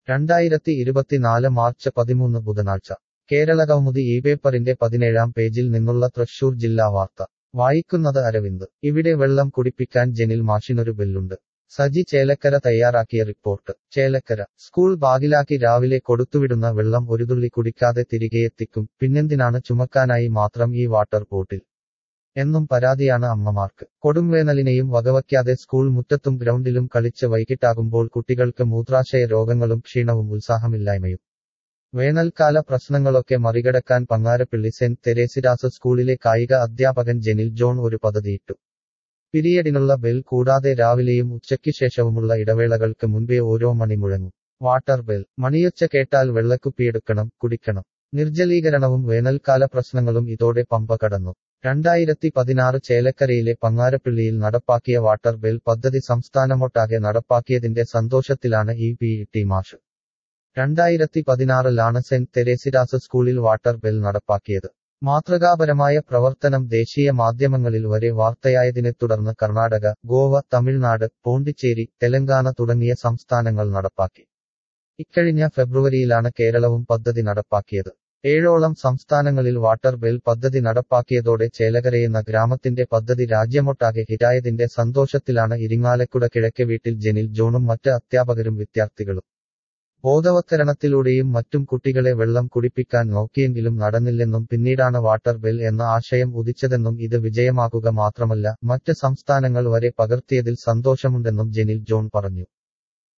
രണ്ടായിരത്തി ഇരുപത്തിനാല് മാർച്ച് പതിമൂന്ന് ബുധനാഴ്ച കേരള കൗമുദി ഈ പേപ്പറിന്റെ പതിനേഴാം പേജിൽ നിന്നുള്ള തൃശൂർ ജില്ലാ വാർത്ത വായിക്കുന്നത് അരവിന്ദ് ഇവിടെ വെള്ളം കുടിപ്പിക്കാൻ ജനിൽ മാഷിനൊരു ബെല്ലുണ്ട് സജി ചേലക്കര തയ്യാറാക്കിയ റിപ്പോർട്ട് ചേലക്കര സ്കൂൾ ബാഗിലാക്കി രാവിലെ കൊടുത്തുവിടുന്ന വെള്ളം ഒരു തുള്ളി കുടിക്കാതെ തിരികെയെത്തിക്കും പിന്നെന്തിനാണ് ചുമക്കാനായി മാത്രം ഈ വാട്ടർ ബോട്ടിൽ എന്നും പരാതിയാണ് അമ്മമാർക്ക് കൊടുംവേനലിനെയും വകവയ്ക്കാതെ സ്കൂൾ മുറ്റത്തും ഗ്രൗണ്ടിലും കളിച്ച് വൈകിട്ടാകുമ്പോൾ കുട്ടികൾക്ക് മൂത്രാശയ രോഗങ്ങളും ക്ഷീണവും ഉത്സാഹമില്ലായ്മയും വേനൽക്കാല പ്രശ്നങ്ങളൊക്കെ മറികടക്കാൻ പങ്ങാരപ്പിള്ളി സെന്റ് തെരേസിരാസ് സ്കൂളിലെ കായിക അധ്യാപകൻ ജെനിൽ ജോൺ ഒരു പദ്ധതിയിട്ടു പിരിയഡിനുള്ള ബെൽ കൂടാതെ രാവിലെയും ഉച്ചയ്ക്ക് ശേഷവുമുള്ള ഇടവേളകൾക്ക് മുൻപേ ഓരോ മണി മുഴങ്ങും വാട്ടർ ബെൽ മണിയൊച്ച കേട്ടാൽ വെള്ളക്കുപ്പിയെടുക്കണം കുടിക്കണം നിർജ്ജലീകരണവും വേനൽക്കാല പ്രശ്നങ്ങളും ഇതോടെ പമ്പ കടന്നു രണ്ടായിരത്തി പതിനാറ് ചേലക്കരയിലെ പങ്ങാരപ്പിള്ളിയിൽ നടപ്പാക്കിയ വാട്ടർ ബെൽ പദ്ധതി സംസ്ഥാനമൊട്ടാകെ നടപ്പാക്കിയതിന്റെ സന്തോഷത്തിലാണ് ഇ പി ടി മാഷ് രണ്ടായിരത്തി പതിനാറിലാണ് സെന്റ് തെരേസിരാസ് സ്കൂളിൽ വാട്ടർ ബെൽ നടപ്പാക്കിയത് മാതൃകാപരമായ പ്രവർത്തനം ദേശീയ മാധ്യമങ്ങളിൽ വരെ വാർത്തയായതിനെ തുടർന്ന് കർണാടക ഗോവ തമിഴ്നാട് പോണ്ടിച്ചേരി തെലങ്കാന തുടങ്ങിയ സംസ്ഥാനങ്ങൾ നടപ്പാക്കി ഇക്കഴിഞ്ഞ ഫെബ്രുവരിയിലാണ് കേരളവും പദ്ധതി നടപ്പാക്കിയത് ഏഴോളം സംസ്ഥാനങ്ങളിൽ വാട്ടർ ബെൽ പദ്ധതി നടപ്പാക്കിയതോടെ ചേലകരയെന്ന ഗ്രാമത്തിന്റെ പദ്ധതി രാജ്യമൊട്ടാകെ ഹിറ്റായതിന്റെ സന്തോഷത്തിലാണ് ഇരിങ്ങാലക്കുട കിഴക്കെ വീട്ടിൽ ജെനിൽ ജോണും മറ്റ് അധ്യാപകരും വിദ്യാർത്ഥികളും ബോധവത്കരണത്തിലൂടെയും മറ്റും കുട്ടികളെ വെള്ളം കുടിപ്പിക്കാൻ നോക്കിയെങ്കിലും നടന്നില്ലെന്നും പിന്നീടാണ് വാട്ടർ ബെൽ എന്ന ആശയം ഉദിച്ചതെന്നും ഇത് വിജയമാകുക മാത്രമല്ല മറ്റ് സംസ്ഥാനങ്ങൾ വരെ പകർത്തിയതിൽ സന്തോഷമുണ്ടെന്നും ജെനിൽ ജോൺ പറഞ്ഞു